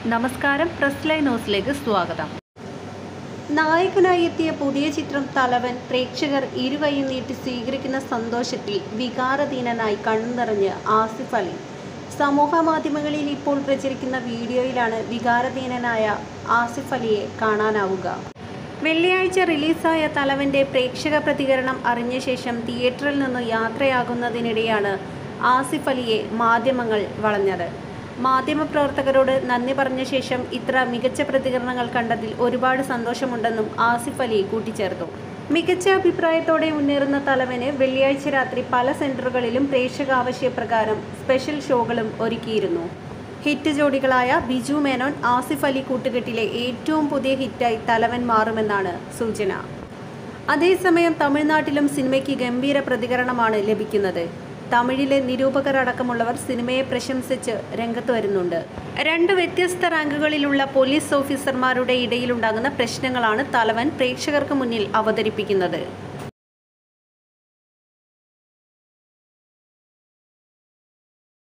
നമസ്കാരം press line ന്യൂസിലേക്ക് സ്വാഗതം നായകനായി എത്തിയ പുതിയ ചിത്രം തലവൻ പ്രേക്ഷകർ ഇരുകൈയും നീട്ടി സ്വീകരിക്കുന്ന സന്തോഷത്തിൽ വികാരധീനനായി കണ്ണു നിറഞ്ഞ് ആസിഫ് അലി സമൂഹ മാധ്യമങ്ങളിൽ ഇപ്പോൾ പ്രചരിക്കുന്ന വീഡിയോയിലാണ് വികാരധീനനായ ആസിഫ് അലിയെ കാണാനാവുക വെള്ളിയാഴ്ച റിലീസായ തലവൻ്റെ പ്രേക്ഷക പ്രതികരണം അറിഞ്ഞ ശേഷം തിയേറ്ററിൽ നിന്ന് യാത്രയാകുന്നതിനിടെയാണ് ആസിഫ് അലിയെ മാധ്യമങ്ങൾ വളഞ്ഞത് മാധ്യമപ്രവർത്തകരോട് നന്ദി പറഞ്ഞ ശേഷം ഇത്ര മികച്ച പ്രതികരണങ്ങൾ കണ്ടതിൽ ഒരുപാട് സന്തോഷമുണ്ടെന്നും ആസിഫ് അലി കൂട്ടിച്ചേർത്തു മികച്ച അഭിപ്രായത്തോടെ മുന്നേറുന്ന തലവന് വെള്ളിയാഴ്ച രാത്രി പല സെന്ററുകളിലും പ്രേക്ഷക ആവശ്യപ്രകാരം സ്പെഷ്യൽ ഷോകളും ഒരുക്കിയിരുന്നു ഹിറ്റ് ജോഡികളായ ബിജു മേനോൻ ആസിഫ് അലി കൂട്ടുകെട്ടിലെ ഏറ്റവും പുതിയ ഹിറ്റായി തലവൻ മാറുമെന്നാണ് സൂചന അതേസമയം തമിഴ്നാട്ടിലും സിനിമയ്ക്ക് ഗംഭീര പ്രതികരണമാണ് ലഭിക്കുന്നത് തമിഴിലെ നിരൂപകർ അടക്കമുള്ളവർ സിനിമയെ പ്രശംസിച്ച് രംഗത്ത് വരുന്നുണ്ട് രണ്ട് വ്യത്യസ്ത റാങ്കുകളിലുള്ള പോലീസ് ഓഫീസർമാരുടെ ഇടയിലുണ്ടാകുന്ന പ്രശ്നങ്ങളാണ് തലവൻ പ്രേക്ഷകർക്ക് മുന്നിൽ അവതരിപ്പിക്കുന്നത്